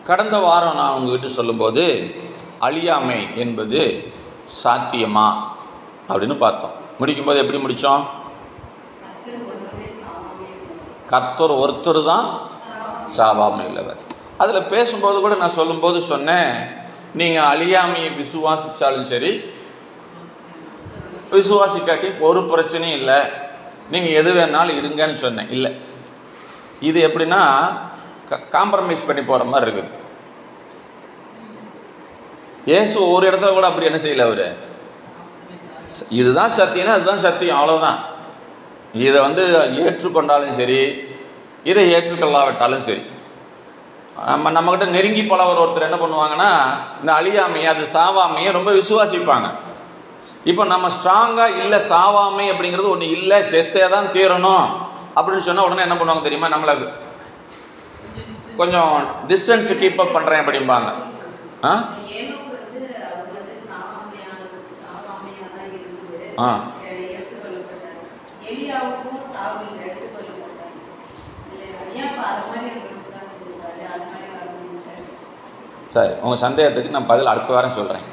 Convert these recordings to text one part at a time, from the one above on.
கடந்த வாரம் நான் உங்ககிட்ட சொல்லும்போது அழியாமை என்பது சாத்தியமா அப்படின்னு பார்த்தோம் முடிக்கும்போது எப்படி முடித்தோம் கர்த்தர் ஒருத்தர் தான் சாவாமை உள்ளவர் அதில் பேசும்போது கூட நான் சொல்லும்போது சொன்னேன் நீங்கள் அழியாமையை விசுவாசித்தாலும் சரி விசுவாசிக்காட்டி ஒரு பிரச்சனையும் இல்லை நீங்கள் எது வேணாலும் இருங்கன்னு சொன்னேன் இல்லை இது எப்படின்னா காம்ப்ரமைஸ் பண்ணி போகிற மாதிரி இருக்குது இயேசு ஒரு இடத்துல கூட அப்படி என்ன செய்யல அவர் இதுதான் சத்தியம்னா அதுதான் சத்தியம் அவ்வளோதான் இதை வந்து ஏற்றுக்கொண்டாலும் சரி இதை ஏற்றுக்கொள்ளாவிட்டாலும் சரி நம்ம நம்மக்கிட்ட நெருங்கி பழவர் ஒருத்தர் என்ன பண்ணுவாங்கன்னா இந்த அழியாமையை அது சாவாமையை ரொம்ப விசுவாசிப்பாங்க இப்போ நம்ம ஸ்ட்ராங்காக இல்லை சாவாமை அப்படிங்கிறது ஒன்று இல்லை செத்தே தான் தீரணும் அப்படின்னு சொன்னால் உடனே என்ன பண்ணுவாங்க தெரியுமா நம்மளை கொஞ்சம் டிஸ்டன்ஸ் கீப் அப் பண்ணுறேன் அப்படிம்பாங்க ஆ ஏனோக்கு வந்து அவர் வந்து சாவாமையா சாவாமையா தான் இருக்குது ஆ. அஹ் எடுத்துக்கொள்ளப்பட்டார் எலியாவுக்கும் சாவில் எடுத்துக்கொள்ளப்பட்டார் இல்லையா ஏன் இப்போ அது மாதிரி நம்ம விசுவாசம் கொடுக்காது அது மாதிரி வரணும் சரி உங்கள் சந்தேகத்துக்கு நான் பதில் அடுத்த வாரம் சொல்கிறேன்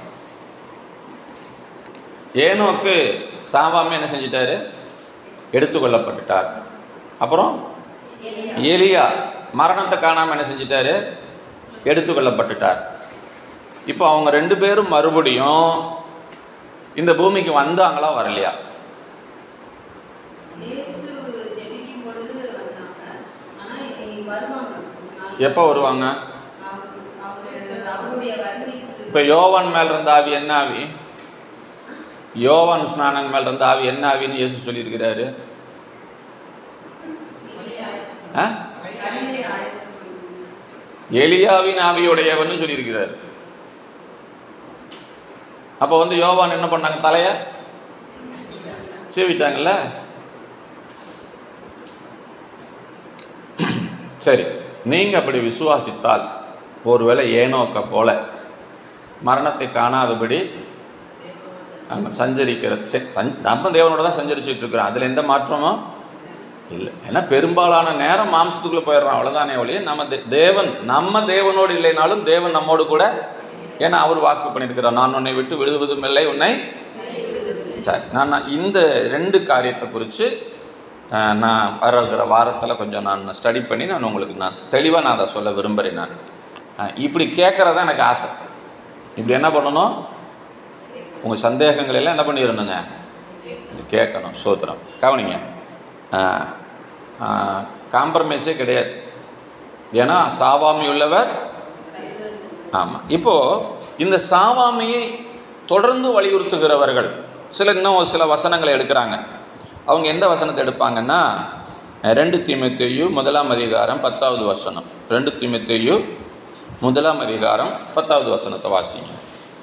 ஏனோக்கு சாவாமல் என்ன செஞ்சிட்டாரு எடுத்துக்கொள்ளப்பட்டுட்டார் அப்புறம் எலியா எலியா மரணத்தை காணாமல் என்ன செஞ்சிட்டாரு எடுத்துக்கொள்ளப்பட்டுட்டார் இப்போ அவங்க ரெண்டு பேரும் மறுபடியும் இந்த பூமிக்கு வந்தாங்களா வரலையா இயேசு ஜெபிக்கும் பொழுது வந்தாங்க ஆனா இனி வருவாங்க ஒரு நாள். எப்போ வருவாங்க அவர் அவர் அவருடைய வருகைக்கு இப்போ யோவான் மேல் இருந்த ஆவி என்ன ஆவி யோவான் ஸ்நானன் மேல் இருந்த ஆவி என்ன ஆவின்னு இயேசு சொல்லியிருக்கிறாரு ஆ வழியை ஆயத்தம் பண்ணுங்க. எலியாவின் ஆவியுடையவன்னு சொல்லியிருக்கிறார் அப்போ வந்து யோவான் என்ன பண்ணாங்க தலைய சீவிட்டாங்கல்ல சரி நீங்க அப்படி விசுவாசித்தால் ஒருவேளை ஏனோக்க போல மரணத்தை காணாதபடி நம்ம சஞ்சரிக்கிற செ- சஞ்- நம்ம தேவனோட தான் சஞ்சரிச்சுட்டு இருக்கிறோம் அதில் எந்த மாற்றமும் இல்லை ஏன்னா பெரும்பாலான நேரம் மாம்சத்துக்குள்ளே போயிடுறோம் அவ்வளோதானே ஒழிய நம்ம தே- தேவன் நம்ம தேவனோடு இல்லைனாலும் தேவன் நம்மோடு கூட ஏன்னா அவர் வாக்கு பண்ணியிருக்கிறார் நான் உன்னை விட்டு விடுவதும் இல்லை உன்னை சரி நான் நான் இந்த ரெண்டு காரியத்தை குறித்து நான் வருகிற வாரத்தில் கொஞ்சம் நான் ஸ்டடி பண்ணி நான் உங்களுக்கு நான் தெளிவாக நான் அதை சொல்ல விரும்புகிறேன் நான் அஹ், இப்படி கேட்குறது எனக்கு ஆசை இப்படி என்ன பண்ணணும் உங்கள் சந்தேகங்கள் எல்லாம் என்ன பண்ணிடணுங்க கேட்கணும் சோத்திரம் கவனிங்க காம்ப்ரமைஸே கிடையாது ஏன்னா சாவாமை உள்ளவர் ஆமாம் இப்போது இந்த சாவாமையை தொடர்ந்து வலியுறுத்துகிறவர்கள் சில இன்னும் சில வசனங்களை எடுக்கிறாங்க அவங்க எந்த வசனத்தை எடுப்பாங்கன்னா அஹ், ரெண்டு தீமத்தேயு முதலாம் அதிகாரம் பத்தாவது வசனம் ரெண்டு தீமத்தேயு முதலாம் அதிகாரம் பத்தாவது வசனத்தை வாசிங்க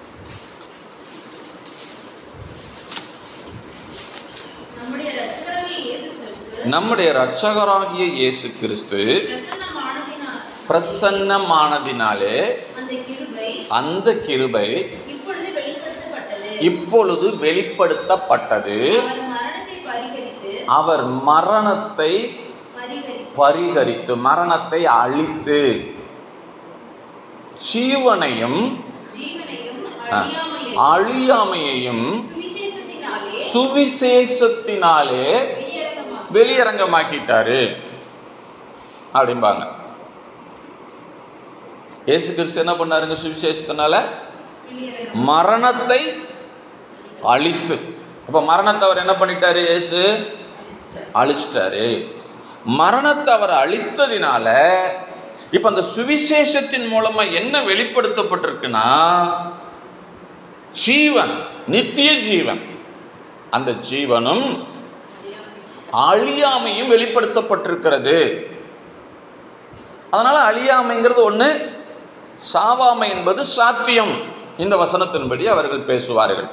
நம்முடைய இரட்சகராகிய இயேசு கிறிஸ்து நம்முடைய இரட்சகராகிய இயேசு கிறிஸ்து பிரசன்னமானதினால் பிரசன்னமானதினாலே அந்த கிருபை அந்த கிருபை இப்பொழுது வெளிப்படுத்தப்பட்டது இப்பொழுது வெளிப்படுத்தப்பட்டது அவர் மரணத்தை பரிகரித்து அவர் மரணத்தை பரிகரித்து பரிகரித்து மரணத்தை அழித்து ஜீவனையும் ஜீவனையும் ஆ, அழியாமையையும் அழியாமையையும் சுவிசேஷத்தினாலே சுவிசேஷத்தினாலே வெளியரங்கமாக்கி வெளியரங்கமாக்கிட்டாரு அப்படிம்பாங்க இயேசு கிறிஸ்து என்ன பண்ணாருங்க சுவிசேஷத்தினால வெளியரங்கம் மரணத்தை அழித்து அப்போ மரணத்தை அவர் என்ன பண்ணிட்டாரு இயேசு அழிச்சிட்டாரு மரணத்தை அவர் அழித்ததினால இப்போ அந்த சுவிசேஷத்தின் மூலமா என்ன வெளிப்படுத்தப்பட்டிருக்குன்னா ஜீவன் நித்திய ஜீவன் அந்த ஜீவனும் அழியாமையும் வெளிப்படுத்தப்பட்டிருக்கிறது அதனால அழியாமைங்கிறது ஒன்று சாவாமை என்பது சாத்தியம் இந்த வசனத்தின்படி அவர்கள் பேசுவார்கள்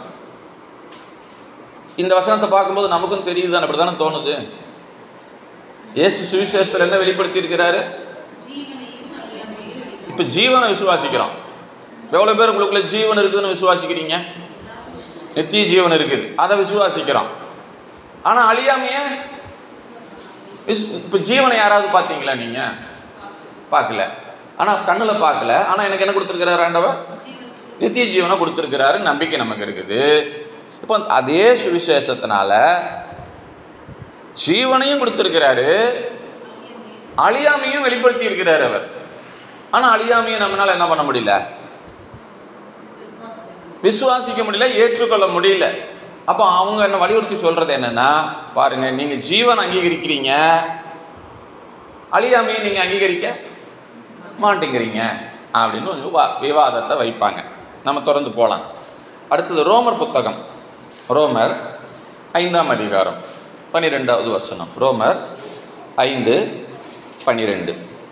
இந்த வசனத்தை பார்க்கும்போது நமக்கும் தெரியுது அப்படி தானே தோணுது இயேசு சுவிசேஷத்தில் என்ன வெளிப்படுத்தி இருக்கிறாரு ஜீவனையும் அழியாமையையும் வெளிப்படுத்தி இப்போ ஜீவனை விசுவாசிக்கிறோம் எவ்வளோ பேர் உங்களுக்குள்ள ஜீவன் இருக்குதுன்னு விசுவாசிக்கிறீங்க நித்திய ஜீவன் இருக்குது அதை விசுவாசிக்கிறோம் ஆனால் அழியாமைய விஸ் இப்போ ஜீவனை யாராவது பார்த்தீங்களா நீங்கள் பார்க்கல ஆனால் கண்ணில் பார்க்கல ஆனால் எனக்கு என்ன கொடுத்துருக்கிறாரு ஆண்டவர் ஜீவன் நித்திய ஜீவனை கொடுத்துருக்கிறாரு நம்பிக்கை நமக்கு இருக்குது இப்போ அதே சுவிசேஷத்தினால ஜீவனையும் கொடுத்துருக்கிறாரு அழியாமையும் வெளிப்படுத்தி இருக்கிறார் அவர் ஆனால் அழியாமையை நம்மளால என்ன பண்ண முடியல விசுவாசிக்க முடியல ஏற்றுக்கொள்ள முடியல அப்போ அவங்க என்ன வலியுறுத்தி சொல்றது என்னன்னா பாருங்க நீங்க ஜீவன் அங்கீகரிக்கிறீங்க அழியாமையை நீங்க அங்கீகரிக்க மாட்டேங்கிறீங்க அப்படின்னு ஒரு விவா- விவாதத்தை வைப்பாங்க நம்ம தொடர்ந்து போகலாம் அடுத்தது ரோமர் புத்தகம் ரோமர் ஐந்தாம் அதிகாரம் பன்னிரெண்டாவது வசனம் ரோமர் ஐந்து பன்னிரெண்டு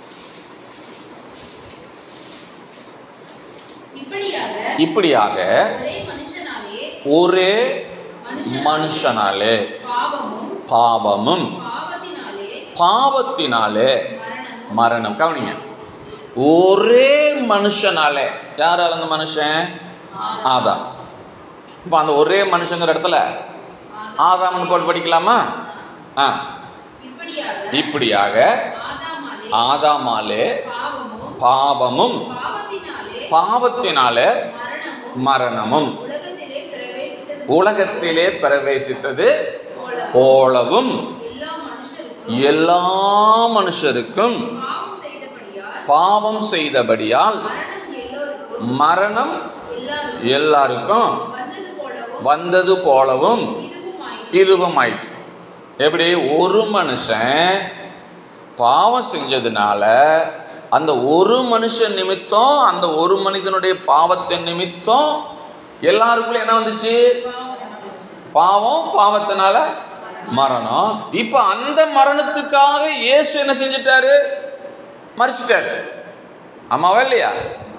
இப்படியாக இப்படியாக ஒரே மனுஷனாலே ஒரே மனுஷன் மனுஷனாலே பாவமும் பாவமும் பாவத்தினாலே பாவத்தினாலே மரணமும் மரணம் கவனிங்க ஒரே மனுஷனாலே யாரால அந்த மனுஷன் ஆதாம் இப்போ அந்த ஒரே மனுஷங்கிற இடத்துல ஆதாம்னு போட்டு படிக்கலாமா ஆ இப்படியாக இப்படியாக ஆதாமாலே ஆதாமாலே பாவமும் பாவமும் பாவத்தினாலே பாவத்தினாலே மரணமும் மரணமும் உலகத்திலே பிரவேசித்தது உலகத்திலே பிரவேசித்தது போல போலவும் எல்லா மனுஷருக்கும் எல்லா மனுஷருக்கும் பாவம் செய்தபடியால் பாவம் செய்தபடியால் மரணம் எல்லோருக்கும் மரணம் எல்லாருக்கும் எல்லாருக்கும் வந்தது போலவும் வந்தது போலவும் இதுவும் ஆயிற்று இதுவும் ஆயிற்று எப்படி ஒரு மனுஷன் பாவம் செஞ்சதுனால அந்த ஒரு மனுஷன் நிமித்தம் அந்த ஒரு மனிதனுடைய பாவத்தின் நிமித்தம் எல்லாருக்குள்ள என்ன வந்துச்சு பாவம் பாவத்தினால மரணம் இப்போ அந்த மரணத்துக்காக இயேசு என்ன செஞ்சிட்டாரு மறிச்சிட்டாரு ஆமாவா இல்லையா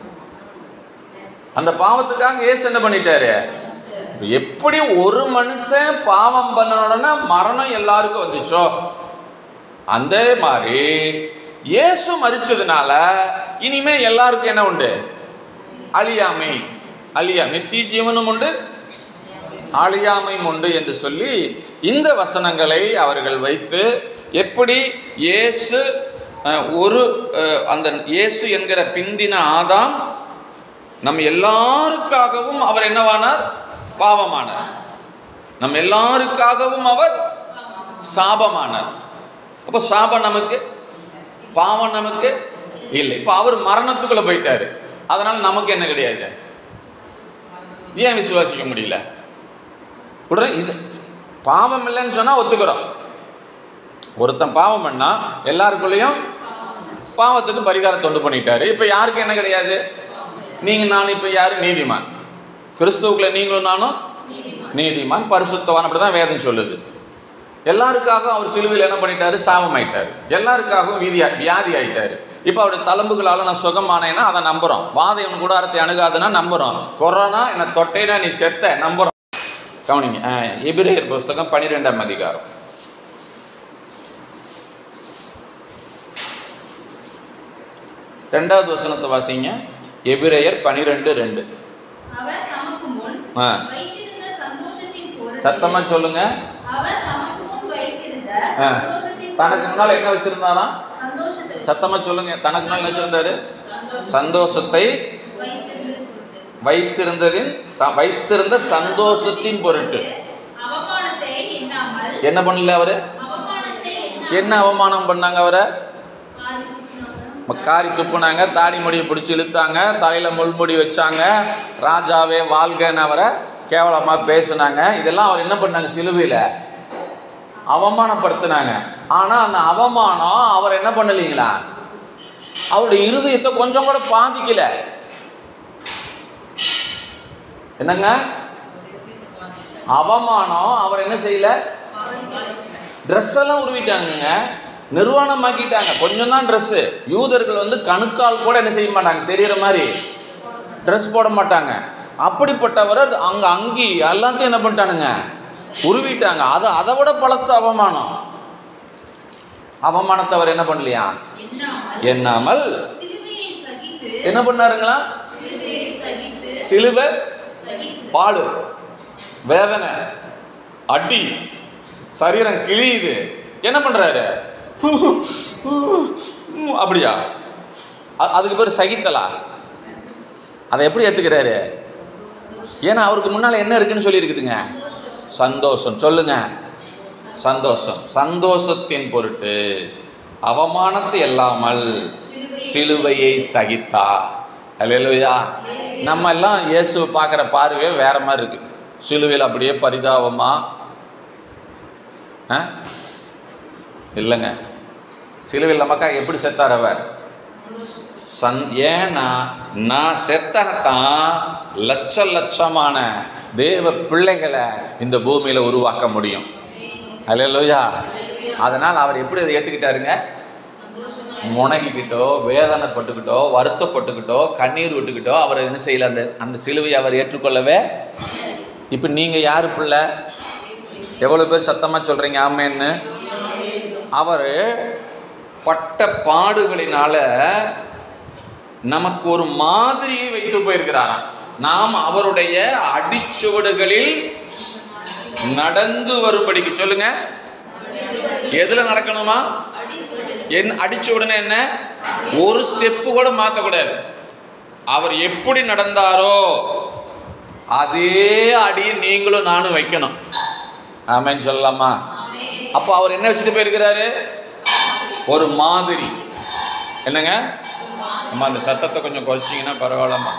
அந்த பாவத்துக்காக இயேசு என்ன பண்ணிட்டாரு இப்ப எப்படி ஒரு மனுஷன் பாவம் பண்ணணும்னா மரணம் எல்லாருக்கும் வந்துச்சோ அந்த மாதிரி இயேசு மறிச்சதுனால இனிமே எல்லாருக்கும் என்ன உண்டு அழியாமை அழியா நித்திய ஜீவனும் உண்டு அழியாமையும் உண்டு என்று சொல்லி இந்த வசனங்களை அவர்கள் வைத்து எப்படி இயேசு அஹ், ஒரு அஹ், அந்த இயேசு என்கிற பிந்தின ஆதாம் நம்ம எல்லாருக்காகவும் அவர் என்னவானார் பாவமானார் நம்ம எல்லாருக்காகவும் அவர் சாபமானார் அப்போ சாபம் நமக்கு பாவம் நமக்கு இல்லை இப்போ அவர் மரணத்துக்குள்ள போயிட்டாரு அதனால நமக்கு என்ன கிடையாது ஏன் விசுவாசிக்க முடியல உடனே இது பாவம் இல்லைன்னு சொன்னா ஒத்துக்கிறோம் ஒருத்தன் பாவம் பண்ணா எல்லாருக்குள்ளேயும் பாவத்துக்கு பரிகாரம் தொண்டு பண்ணிட்டாரு இப்போ யாருக்கு என்ன கிடையாது நீங்க நானும் இப்போ யாரு நீதிமான் கிறிஸ்துவுக்குள்ள நீங்களும் நானும் நீதிமான் பரிசுத்தவான் அப்படிதான் வேதம் சொல்லுது எல்லாருக்காக அவர் சிலுவையில் என்ன பண்ணிட்டாரு சாபம் ஆயிட்டாரு எல்லாருக்காகவும் வீதியா வியாதி ஆயிட்டாரு இப்போ அவருடைய தழும்புகளால நான் சுகமானேன்னா அதை நம்புறோம் வாதையன் கூடாரத்தை அணுகாதுன்னா நம்புறோம் கொரோனா என்ன தொட்டைனா நீ செத்த நம்புறோம் கவனிங்க அஹ், எபிரேயர் புஸ்தகம் பன்னிரெண்டாம் அதிகாரம் ரெண்டாவது வசனத்தை வாசிங்க எபிரேயர் பனிரெண்டு ரெண்டு அவர் தமக்கு முன் ஆ. வைத்திருந்த சந்தோஷத்தின் பொருட்டு சத்தமா சொல்லுங்க அவர் தமக்கு முன் வைத்திருந்த ஆ. சந்தோஷத்தின் தனக்கு முன்னால் என்ன வச்சிருந்தாராம் சந்தோஷத்தை சத்தமா சொல்லுங்க தனக்கு முன்னால் என்ன வச்சிருந்தாரு சந்தோஷத்தை வைத்திருந்த பொருட்டு வைத்திருந்ததின் த- வைத்திருந்த சந்தோஷத்தின் பொருட்டு அவமானத்தை எண்ணாமல் என்ன பண்ணல அவரு அவமானத்தை என்ன அவமானம் பண்ணாங்க அவரை காரி துப்பினாங்க. ம- காரி துப்புனாங்க தாடி முடியை பிடிச்சி இழுத்தாங்க தலையில முள்முடி வச்சாங்க ராஜாவே வாழ்கன்னு அவரை கேவலமா பேசுனாங்க இதெல்லாம் அவர் என்ன பண்ணாங்க சிலுவையில அவமானப்படுத்தினாங்க ஆனா அந்த அவமானம் அவர் என்ன பண்ணலீங்களா அவருடைய இருதயத்தை கொஞ்சம் கூட பாதிக்கல என்னங்க அவமானம் அவர் என்ன செய்யல ட்ரெஸ் எல்லாம் உருவிட்டாங்கங்க நிர்வாணமாக்கிட்டாங்க கொஞ்சம் தான் ட்ரெஸ்ஸு யூதர்கள் வந்து கணுக்கால் கூட என்ன செய்ய மாட்டாங்க தெரியிற மாதிரி ட்ரெஸ் போட மாட்டாங்க அப்படிப்பட்டவர் அது அங்கே அங்கி எல்லாத்தையும் என்ன பண்ணிட்டானுங்க உருவிட்டாங்க அது அதை விட பலத்த அவமானம் அவமானத்தை அவர் என்ன பண்ணலையா எண்ணாமல் எண்ணாமல் சிலுவையை சகித்து என்ன பண்ணாருங்களா சிலுவையை சகித்து சிலுவை சகித்து பாடு வேதனை அடி சரீரம் கிழியுது என்ன பண்றாரு அப்படியா அ- அதுக்கு பேர் சகித்தலா அதை எப்படி ஏற்றுக்கிறாரு ஏன்னா அவருக்கு முன்னால் என்ன இருக்குன்னு சொல்லியிருக்குதுங்க சந்தோஷம் சொல்லுங்க சந்தோஷம் சந்தோஷத்தின் பொருட்டு அவமானத்தை இல்லாமல் சிலுவையை சகித்தா அல்லேலூயா நம்ம எல்லாம் இயேசுவை பார்க்குற பார்வையே வேற மாதிரி இருக்குது சிலுவையில் அப்படியே பரிதாபமா ஆ இல்லைங்க சிலுவையில் நமக்காக எப்படி செத்தார் அவர் சந் ஏன்னா நான் செத்தாதான் லட்ச லட்சமான தேவ பிள்ளைகளை இந்த பூமியில் உருவாக்க முடியும் அல்லையா அதனால் அவர் எப்படி அதை ஏற்றுக்கிட்டாருங்க முனகிக்கிட்டோ வேதனைப்பட்டுக்கிட்டோ வருத்தப்பட்டுக்கிட்டோ கண்ணீர் விட்டுக்கிட்டோ அவர் என்ன செய்யல அந்த அந்த சிலுவையை அவர் ஏற்றுக்கொள்ளவே இப்போ நீங்கள் யார் பிள்ளை எவ்வளோ பேர் சத்தமாக சொல்கிறீங்க ஆமேன்னு அவர் பட்ட பாடுகளினால நமக்கு ஒரு மாதிரியை வைத்து போயிருக்கிறாராம் நாம் அவருடைய அடிச்சுவடுகளில் நடந்து வரும்படிக்கு சொல்லுங்க எதுல நடக்கணுமா என் அடிச்ச உடனே என்ன ஒரு ஸ்டெப்பு கூட மாற்றக்கூடாது அவர் எப்படி நடந்தாரோ அதே அடியை நீங்களும் நானும் வைக்கணும் ஆமேன்னு சொல்லலாமா அப்போ அவர் என்ன வச்சுட்டு போயிருக்கிறாரு ஒரு மாதிரி என்னங்க அம்மா அந்த சத்தத்தை கொஞ்சம் குறைச்சிங்கன்னா பரவாயில்லம்மா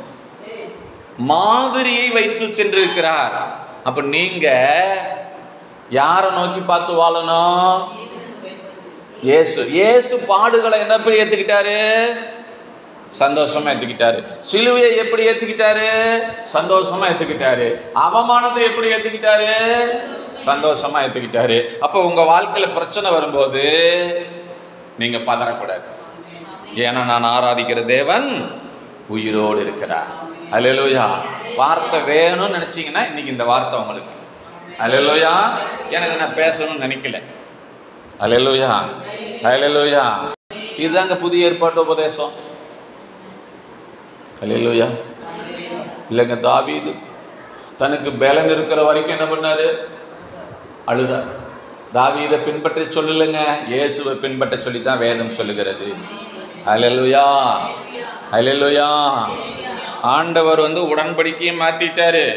மாதிரியை வைத்து சென்றிருக்கிறார் அப்ப நீங்க யாரை நோக்கி பார்த்து வாழணும் இயேசு இயேசு பாடுகளை என்ன எப்படி ஏத்துக்கிட்டாரு சந்தோஷமா ஏத்துக்கிட்டாரு சிலுவையை எப்படி ஏத்துக்கிட்டாரு சந்தோஷமா ஏத்துக்கிட்டாரு அவமானத்தை எப்படி ஏத்துக்கிட்டாரு சந்தோஷமா ஏத்துக்கிட்டாரு அப்போ உங்க வாழ்க்கையில பிரச்சனை வரும்போது நீங்க பதறக்கூடாது ஏன்னா நான் ஆராதிக்கிற தேவன் உயிரோடு இருக்கிறார் அல்லேலூயா வார்த்தை வேணும்னு நினைச்சீங்கன்னா இன்னைக்கு இந்த வார்த்தை உங்களுக்கு அல்லேலூயா எனக்கு நான் பேசணும்னு நினைக்கல அல்லேலூயா அல்லேலூயா இதுதாங்க புதிய ஏற்பாட்டு உபதேசம் அல்லேலூயா இல்லைங்க தாவீது தனக்கு பலன் இருக்கிற வரைக்கும் என்ன பண்ணாரு அழுதார் தாவீதை பின்பற்ற சொல்லலைங்க இயேசுவை பின்பற்ற சொல்லி தான் வேதம் சொல்லுகிறது அல்லேலூயா அல்லேலூயா ஆண்டவர் வந்து உடன்படிக்கையை மாத்திட்டாரு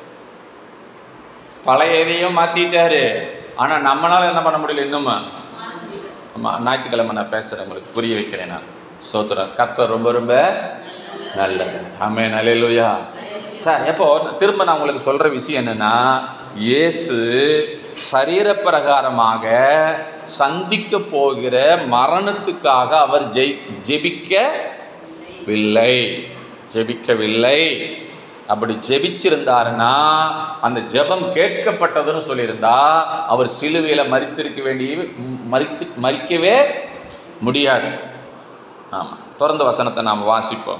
பழைய எதையும் மாத்திட்டாரு ஆனா நம்மளால என்ன பண்ண முடியல இன்னும் ஆமா ஞாயிற்றுக்கிழமை நான் பேசுறேன் உங்களுக்கு புரிய வைக்கிறேன் நான் சோத்திரம் கர்த்தர் ரொம்ப ரொம்ப நல்லது ஆமே நல்லலுயா சார் எப்போ திரும்ப நான் உங்களுக்கு சொல்ற விஷயம் என்னன்னா இயேசு சரீர பிரகாரமாக சந்திக்க போகிற மரணத்துக்காக அவர் ஜெய் ஜெபிக்கவில்லை ஜெபிக்கவில்லை அப்படி ஜெபிச்சிருந்தாருன்னா அந்த ஜெபம் கேட்கப்பட்டதுன்னு சொல்லியிருந்தா அவர் சிலுவையில் மறித்திருக்க வேண்டிய மறித்து மறிக்கவே முடியாது ஆமாம் தொடர்ந்த வசனத்தை நாம் வாசிப்போம்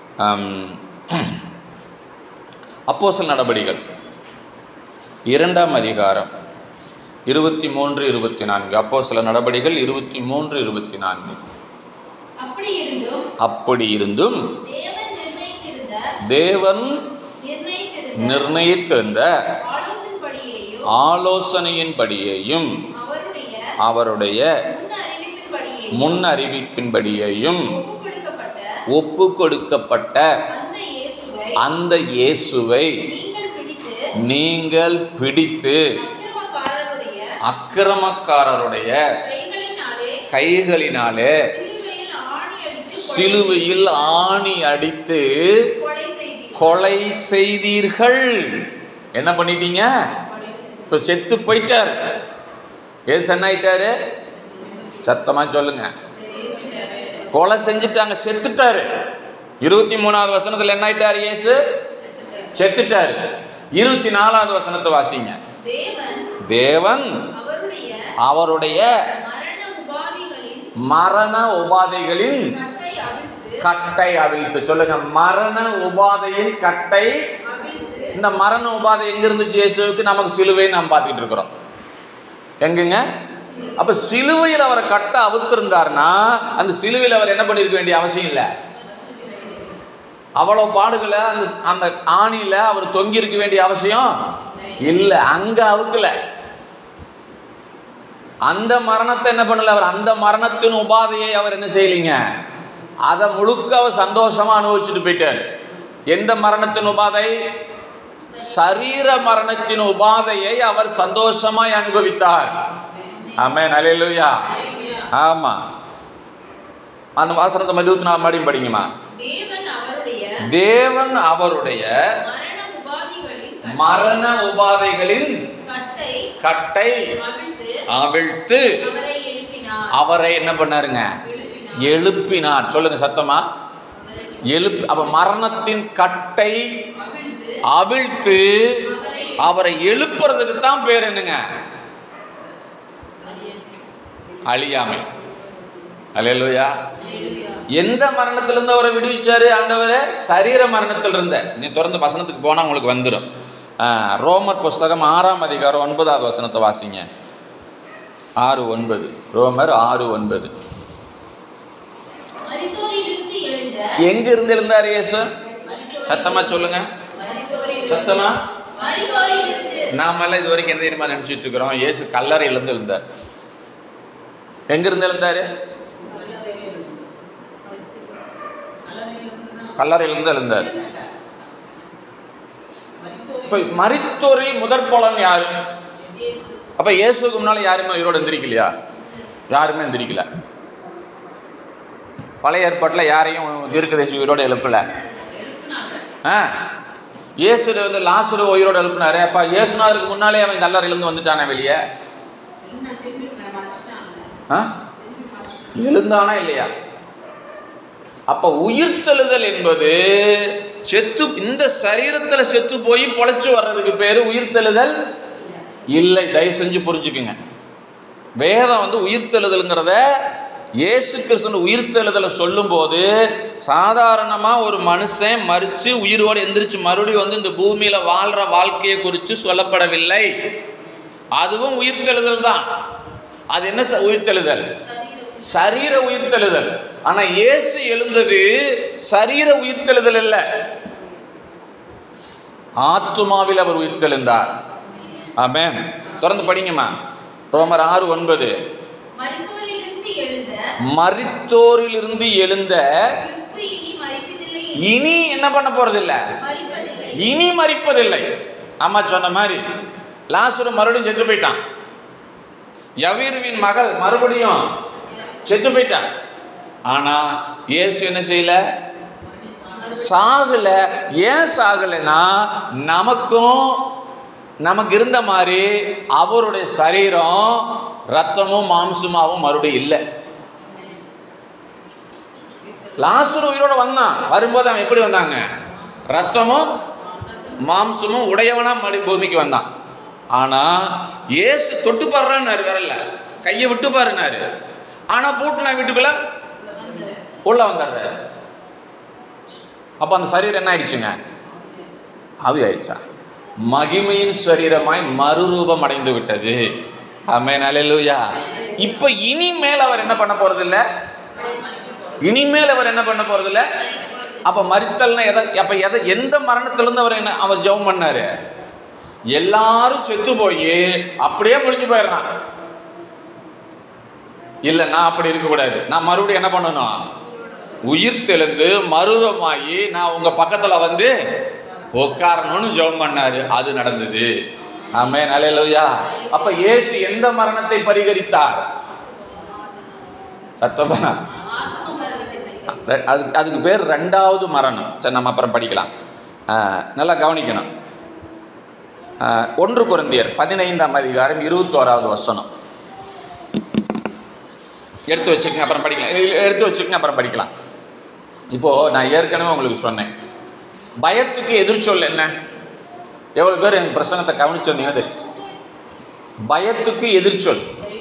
அப்போசல் நடபடிகள் இரண்டாம் அதிகாரம் இருபத்தி மூன்று இருபத்தி நான்கு அப்போ சில நடபடிகள் இருபத்தி மூன்று இருபத்தி நான்கு அப்படி இருந்தும் அப்படி இருந்தும் தேவன் நிர்ணயித்திருந்த தேவன் நிர்ணயித்திருந்த நிர்ணயித்திருந்த ஆலோசனைப்படியேயும் ஆலோசனையின்படியேயும் அவருடைய அவருடைய முன் அறிவிப்பின்படியேயும் முன் அறிவிப்பின்படியேயும் ஒப்புக் கொடுக்கப்பட்ட ஒப்பு கொடுக்கப்பட்ட அந்த இயேசுவை அந்த இயேசுவை நீங்கள் பிடித்து நீங்கள் பிடித்து அக்கிரமக்காரருடைய அக்கிரமக்காரருடைய கைகளினாலே கைகளினாலே சிலுவையில் ஆணி அடித்து சிலுவையில் ஆணி அடித்து கொலை செய்தீர்கள் கொலை செய்தீர்கள் என்ன பண்ணிட்டீங்க கொலை செய்தீர்கள். இப்போ செத்து போயிட்டார் ஏசு என்ன ஆயிட்டாரு சத்தமா சொல்லுங்க கொலை செஞ்சுட்டாங்க செத்துட்டாரு இருபத்தி மூணாவது வசனத்துல என்ன ஆயிட்டாரு இயேசு செத்துட்டாரு இருபத்தி நாலாவது வசனத்தை வாசிங்க தேவன் தேவன் அவருடைய அவருடைய மரண உபாதிகளின் மரண உபாதைகளின் கட்டை அவிழ்த்து கட்டை அவிழ்த்து சொல்லுங்க மரண உபாதையின் கட்டை அவிழ்த்து இந்த மரண உபாதை எங்க இருந்துச்சு இயேசுவுக்கு நமக்கு சிலுவை நாம் பார்த்துக்கிட்டு இருக்கிறோம் எங்குங்க அப்ப சிலுவையில் அவரை கட்ட அவுத்திருந்தாருன்னா அந்த சிலுவையில் அவர் என்ன பண்ணிருக்க வேண்டிய அவசியம் இல்லை அவ்வளோ பாடுகளை அந்த அந்த ஆணியில அவர் தொங்கி இருக்க வேண்டிய அவசியம் இல்லை அங்க அவுக்கல அந்த மரணத்தை என்ன பண்ணல அவர் அந்த மரணத்தின் உபாதையை அவர் என்ன செய்யலீங்க அதை முழுக்க அவர் சந்தோஷமா அனுபவிச்சுட்டு போயிட்டார் எந்த மரணத்தின் உபாதை சரீர மரணத்தின் உபாதையை அவர் சந்தோஷமாய் அனுபவித்தார் ஆமென் அல்லேலூயா ஆமா அந்த வாசனத்தை இருபத்தி நாலு மறுபடியும் படிங்கம்மா தேவன் அவருடைய தேவன் அவருடைய மரண உபாதிகளின் மரண உபாதைகளின் கட்டை கட்டை அவிழ்த்து அவிழ்த்து அவரை எழுப்பினார் அவரை என்ன பண்ணாருங்க எழுப்பினார் எழுப்பினார் சொல்லுங்க சத்தமா அவரை எழுப் அப்ப மரணத்தின் கட்டை அவிழ்த்து அவிழ்த்து அவரை அவரை எழுப்புறதுக்கு தான் பேர் என்னங்க அழியாமை அல்லேலூயா அல்லேலூயா. எந்த மரணத்திலிருந்து அவரை விடுவிச்சாரு ஆண்டவரே சரீர மரணத்தில் இருந்த நீ தொடர்ந்து வசனத்துக்கு போனால் உங்களுக்கு வந்துடும் ஆ, ரோமர் புஸ்தகம் ஆறாம் அதிகாரம் ஒன்பதாவது வசனத்தை வாசிங்க ஆறு ஒன்பது ரோமர் ஆறு ஒன்பது மரித்தோரிலிருந்து எழுந்த எங்க இருந்து இருந்தார் இயேசு சத்தமா சொல்லுங்க மரித்தோரிலிருந்து சத்தமா மரித்தோரிலிருந்து நாமெல்லாம் இது வரைக்கும் எந்த தெரியுமா நினைச்சிட்டு இருக்கிறோம் இயேசு கல்லறையிலிருந்து இருந்தார் எங்க இருந்து எழுந்தாரு கல்லறையிலிருந்து எழுந்தார் இப்ப மரித்தோரில் முதற் பலன் யாரு இயேசு அப்ப இயேசுக்கு முன்னால யாருமே உயிரோட எந்திரிக்கலையா யாருமே எந்திரிக்கல பழைய ஏற்பாட்டில் யாரையும் தீர்க்கதரிசி உயிரோட எழுப்பல ஆ இயேசு வந்து லாசரு உயிரோட எழுப்பினாரு அப்ப இயேசுனாருக்கு முன்னாலே அவன் கல்லறையிலிருந்து வந்துட்டானே வெளியே ஆ எழுந்தானா இல்லையா அப்ப உயிர்த்தெழுதல் என்பது செத்து இந்த சரீரத்துல செத்து போய் பொழைச்சு வர்றதுக்கு பேரு உயிர்த்தெழுதல் இல்லை தயவு செஞ்சு புரிஞ்சுக்குங்க வேதம் வந்து உயிர்த்தெழுதலுங்கிறத இயேசு கிறிஸ்துவின் உயிர்த்தெழுதலை சொல்லும்போது சாதாரணமாக ஒரு மனுஷன் மறித்து உயிரோடு எந்திரிச்சு மறுபடியும் வந்து இந்த பூமியில் வாழ்கிற வாழ்க்கையை குறித்து சொல்லப்படவில்லை அதுவும் உயிர்த்தெழுதல் தான் அது என்ன ச- உயிர்த்தெழுதல் சரீர உயிர்த்தெழுதல் ஆனா இயேசு எழுந்தது சரீர உயிர்த்தெழுதல் அல்ல ஆத்துமாவில் அவர் உயிர்த்தெழுந்தார் ஆமென் தொடர்ந்து படிங்கம்மா ரோமர் ஆறு ஒன்பது மரித்தோரிலிருந்து எழுந்த மரித்தோரிலிருந்து எழுந்த கிறிஸ்து இனி மரிப்பதில்லை இனி என்ன பண்ண போறதில்ல மரிப்பதில்லை இனி மரிப்பதில்லை அம்மா சொன்ன மாதிரி லாசுரு மறுபடியும் செத்து போயிட்டான் யவீருவின் மகள் மறுபடியும் செத்து போயிட்டான் ஆனா இயேசு என்ன செய்யல சாகல ஏன் சாகலைன்னா நமக்கும் நமக்கு இருந்த மாதிரி அவருடைய சரீரம் ரத்தமும் மாம்சமாவும் மறுபடியும் இல்லை லாசுரு உயிரோட வந்தான் வரும்போது அவன் எப்படி வந்தாங்க ரத்தமும் மாம்சமும் உடையவனா மறுபடி பூமிக்கு வந்தான் ஆனா இயேசு தொட்டு பாடுறான்னாரு வரல கையை விட்டு பாருனாரு ஆனா பூட்டுனா வீட்டுக்குள்ள உள்ள வந்துடுறாரு அப்ப அந்த சரீரம் என்ன ஆயிடுச்சுங்க ஆவி ஆயிடுச்சா மகிமையின் சரீரமாய் மறுரூபம் அடைந்து விட்டது ஆமென் அல்லேலூயா இப்ப இனிமேல் அவர் என்ன பண்ண போறது இல்ல இனிமேல் அவர் என்ன பண்ண போறது இல்ல அப்ப மரித்தல்னா எதை அப்ப எதை எந்த மரணத்திலிருந்து அவர் என்ன அவர் ஜெபம் பண்ணாரு எல்லாரும் செத்து போய் அப்படியே முடிஞ்சு போயிடுறான் இல்ல நான் அப்படி இருக்கக்கூடாது நான் மறுபடியும் என்ன பண்ணணும் உயிர் தெளிந்து மருவமாகி நான் உங்க பக்கத்துல வந்து உட்காரணும்னு ஜெபம் பண்ணாரு அது நடந்தது ஆமே நலையிலோயா அப்ப இயேசு எந்த மரணத்தை பரிகரித்தார் சத்தமா ஆத்ம மரணத்தை பரிகரித்தார். ரெ- அதுக்கு அதுக்கு பேர் ரெண்டாவது மரணம் சரி நம்ம அப்புறம் படிக்கலாம் ஆ, நல்லா கவனிக்கணும் ஆ, ஒன்று குருந்தியர் பதினைந்தாம் அதிகாரம் இருபத்தோராவது வசனம் எடுத்து வச்சுக்கங்க அப்புறம் படிக்கலாம் இல்ல, எடுத்து வச்சுக்கங்க அப்புறம் படிக்கலாம் இப்போ நான் ஏற்கனவே உங்களுக்கு சொன்னேன் பயத்துக்கு எதிர்ச்சொல் என்ன எவ்வளவு பேர் என் பிரசங்கத்தை கவனிச்சிருந்தீங்க அது பயத்துக்கு எதிர்ச்சொல்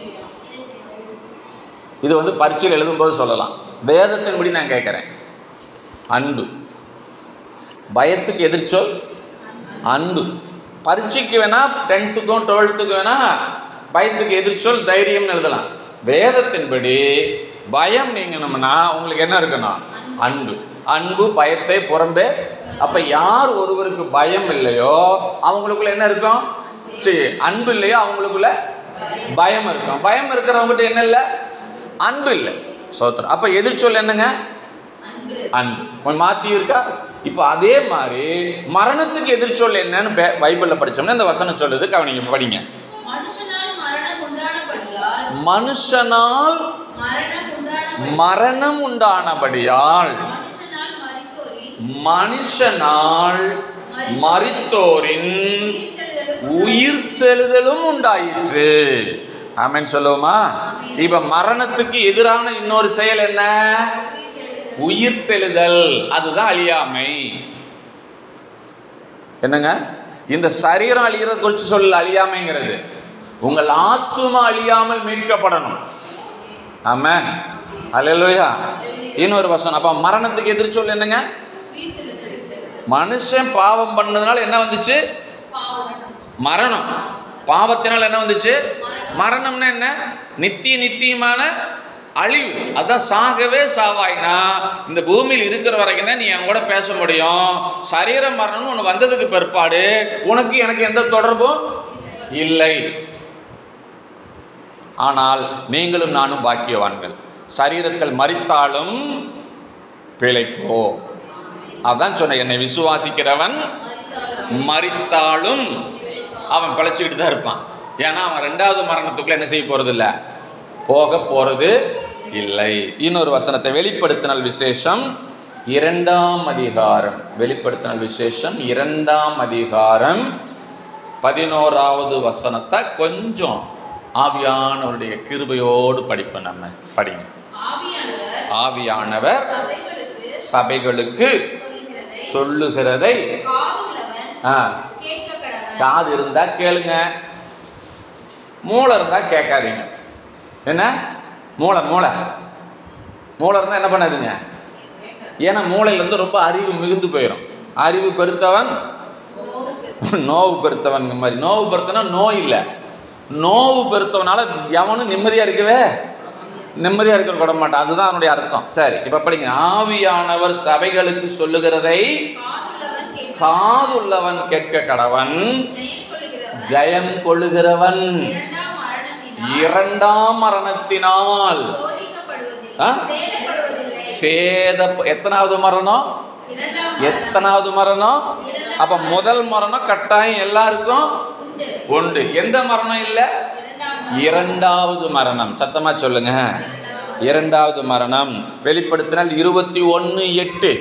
இது வந்து பரீட்சையில் எழுதும்போது சொல்லலாம் வேதத்தின்படி நான் கேட்குறேன் அன்பு பயத்துக்கு எதிர்ச்சொல் அன்பு பரீட்சைக்கு வேணா டென்த்துக்கும் டுவெல்த்துக்கும் வேணா பயத்துக்கு எதிர்ச்சொல் தைரியம்னு எழுதலாம் வேதத்தின்படி பயம் நீங்கணும்னா உங்களுக்கு என்ன இருக்கணும் அன்பு அன்பு பயத்தை புறம்பே அப்ப யார் ஒருவருக்கு பயம் இல்லையோ அவங்களுக்குள்ள என்ன இருக்கும் சரி அன்பு இல்லையோ அவங்களுக்குள்ள பயம் இருக்கும் பயம் இருக்கிறவங்ககிட்ட என்ன இல்லை அன்பு இல்லை சோத்திரம் அப்ப எதிர்ச்சொல் என்னங்க அன்பு அன்பு கொஞ்சம் மாத்தி இருக்கா இப்போ அதே மாதிரி மரணத்துக்கு எதிர்ச்சொல் என்னன்னு பே- பைபிள்ல படிச்சோம்னா இந்த வசனம் சொல்லுது கவனிங்க படிங்க மனுஷனால் மரணம் உண்டானபடியால் மனுஷனால் மரணம் உண்டானபடி மரணம் உண்டானபடியால் மனுஷனால் மரித்தோரின் மனுஷனால் மரித்தோரின் உயிர்த்தெழுதலும் உயிர்த்தெழுதலும் உண்டாயிற்று ஆமென் சொல்லுவோமா இப்ப மரணத்துக்கு எதிரான இன்னொரு செயல் என்ன உயிர்த்தெழுதலும் உயிர்த்தெழுதல் அதுதான் அழியாமை என்னங்க இந்த சரீரம் அழிகிறத குறித்து சொல்ல அழியாமைங்கிறது உங்கள் ஆத்துமா அழியாமல் மீட்கப்படணும் ஆமென் அல்லேலூயா இன்னொரு வசனம் அப்ப மரணத்துக்கு எதிர்ச்சொல் என்னங்க உயிர்த்தெழுதல் மனுஷன் பாவம் பண்ணதுனால என்ன வந்துச்சு பாவம் மரணம் பாவத்தினால் என்ன வந்துச்சு மரணம்னா என்ன நித்திய நித்தியமான அழிவு அதான் சாகவே சாவாய்னா இந்த பூமியில் இருக்கிற வரைக்கும் தான் நீ என் கூட பேச முடியும் சரீர மரணம்னு ஒன்று வந்ததுக்கு பிற்பாடு உனக்கு எனக்கு எந்த தொடர்பும் இல்லை ஆனால் நீங்களும் நானும் பாக்கியவான்கள் சரீரத்தில் மறித்தாலும் பிழைப்போ அதான் சொன்ன என்னை விசுவாசிக்கிறவன் மரித்தாலும் மறித்தாலும் அவன் பிழைச்சிக்கிட்டு தான் இருப்பான் ஏன்னா அவன் ரெண்டாவது மரணத்துக்குள்ள என்ன செய்ய போறது இல்ல போக போறது இல்லை இன்னொரு வசனத்தை வெளிப்படுத்தினல் விசேஷம் இரண்டாம் அதிகாரம் வெளிப்படுத்தினல் விசேஷம் இரண்டாம் அதிகாரம் பதினோராவது வசனத்தை கொஞ்சம் ஆவியானவருடைய கிருபையோடு படிப்போம் நம்ம படிங்க ஆவியானவர் ஆவியானவர் சபைகளுக்கு சபைகளுக்கு சொல்லுகிறதை சொல்லுகிறதை காதுள்ளவன் ஆ கேட்க கடவன் காது இருந்தா கேளுங்க மூளை இருந்தா கேட்காதீங்க என்ன மூளை மூளை மூளை இருந்தா என்ன பண்ணாதீங்க ஏன்னா மூளையிலேருந்து ரொம்ப அறிவு மிகுந்து போயிடும் அறிவு பெருத்தவன் நோவு பெருத்தவன் மாதிரி நோவு பெருத்தனா நோய் இல்லை நோவு பெருத்தவனால எவனும் நிம்மதியா இருக்கவே நிம்மதியா இருக்க விட மாட்டான் அதுதான் அவனுடைய அர்த்தம் சரி இப்ப படிங்க ஆவியானவர் சபைகளுக்கு சொல்லுகிறதை காதுள்ளவன் கேட்க காதுள்ளவன் கேட்க கடவன் ஜெயம் கொள்ளுகிறவன் ஜெயம் கொள்ளுகிறவன் இரண்டாம் மரணத்தினால் இரண்டாம் மரணத்தினால் சோதிக்கப்படுவதில்லை ஆ? சேதப்படுவதில்லை சேத எத்தனாவது மரணம் இரண்டாம் எத்தனாவது மரணம் அப்ப முதல் மரணம் கட்டாயம் எல்லாருக்கும் உண்டு உண்டு எந்த மரணம் இல்லை இரண்டாம் இரண்டாவது மரணம் சத்தமா சொல்லுங்க இரண்டாவது மரணம் வெளிப்படுத்தினால் இருபத்தி ஒன்று எட்டு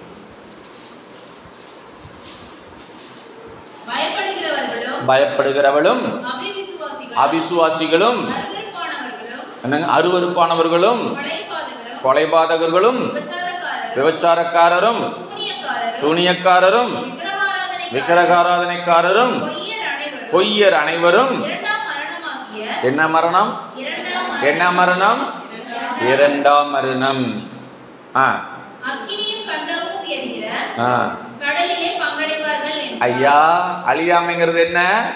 பயப்படுகிறவர்களும் பயப்படுகிறவளும் அவிவிசுவாசிகளும் அவிசுவாசிகளும் அருவருப்பானவர்களும் என்னங்க அருவருப்பானவர்களும் கொலைபாதகரும் கொலைபாதகர்களும் விபச்சாரக்காரரும் விபச்சாரக்காரரும் சூனியக்காரரும் சூனியக்காரரும் விக்கிரகாராதனைக்காரரும் விக்கிரகாராதனைக்காரரும் பொய்யர் அனைவரும் பொய்யர் அனைவரும் இரண்டாம் மரணமாகிய என்ன மரணம் இரண்டாம் என்ன மரணம் இரண்டாம் மரணம் ஆ அக்கினியும் கந்தமும் எரிகிற ஆ கடலிலே பங்கடைவார்கள் என்றார். ஐயா அழியாமைங்கிறது என்ன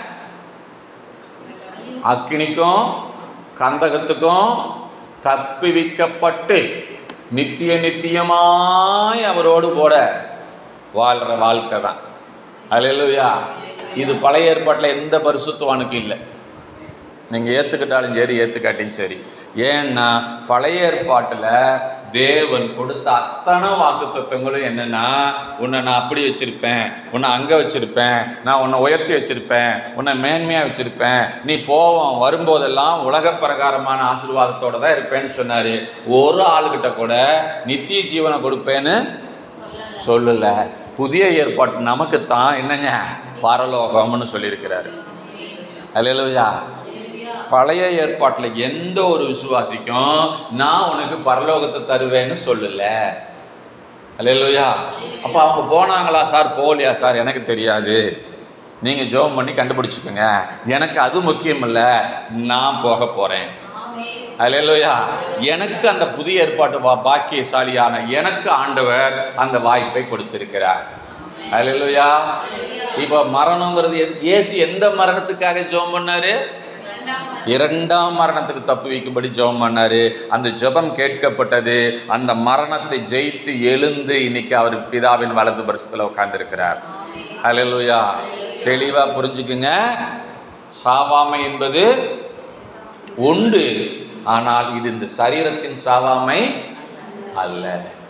அக்கினிக்கும் கந்தகத்துக்கும் தப்பிவிக்கப்பட்டு நித்திய நித்தியமாய் அவரோடு கூட வாழ்கிற வாழ்க்கை தான் அல்லேலூயா இது பழைய ஏற்பாட்டில் எந்த பரிசுத்தவானுக்கும் இல்லை நீங்கள் ஏற்றுக்கிட்டாலும் சரி ஏற்றுக்காட்டியும் சரி ஏன்னா பழைய ஏற்பாட்டில் தேவன் கொடுத்த அத்தனை வாக்குத்தத்தங்களும் என்னென்னா உன்னை நான் அப்படி வச்சுருப்பேன் உன்னை அங்கே வச்சுருப்பேன் நான் உன்னை உயர்த்தி வச்சுருப்பேன் உன்னை மேன்மையாக வச்சுருப்பேன் நீ போவோம் வரும்போதெல்லாம் உலக பிரகாரமான ஆசீர்வாதத்தோட தான் இருப்பேன்னு சொன்னார் ஒரு ஆளுகிட்ட கூட நித்திய ஜீவனை கொடுப்பேன்னு சொல்லலை புதிய ஏற்பாட்டு நமக்குத்தான் என்னங்க பரலோகம்னு சொல்லியிருக்கிறாரு அல்லேலூயா பழைய ஏற்பாட்டில் எந்த ஒரு விசுவாசிக்கும் நான் உனக்கு பரலோகத்தை தருவேன்னு சொல்லல அல்லேலூயா அப்போ அவங்க போனாங்களா சார் போகலையா சார் எனக்கு தெரியாது நீங்கள் ஜோம் பண்ணி கண்டுபிடிச்சிக்கோங்க எனக்கு அது முக்கியம் இல்லை நான் போக போகிறேன் ஆமென். அல்லேலூயா எனக்கு அந்த புதிய ஏற்பாட்டு பா பாக்கியசாலியான எனக்கு ஆண்டவர் அந்த வாய்ப்பை கொடுத்திருக்கிறார் அல்லேலூயா இப்போ மரணங்கிறது எது- இயேசு எந்த மரணத்துக்காக ஜெபம் பண்ணாரு இரண்டாம் மரணம். இரண்டாம் மரணத்துக்கு தப்பு வைக்கும்படி ஜெபம் பண்ணாரு அந்த ஜெபம் கேட்கப்பட்டது அந்த மரணத்தை ஜெயித்து எழுந்து இன்னைக்கு அவர் பிதாவின் வலது பரிசத்தில் உட்கார்ந்திருக்கிறார் ஹalleluya தெளிவா புரிஞ்சுக்குங்க சாவாமை என்பது உண்டு ஆனால் இது இந்த சரீரத்தின் சாவாமை அல்ல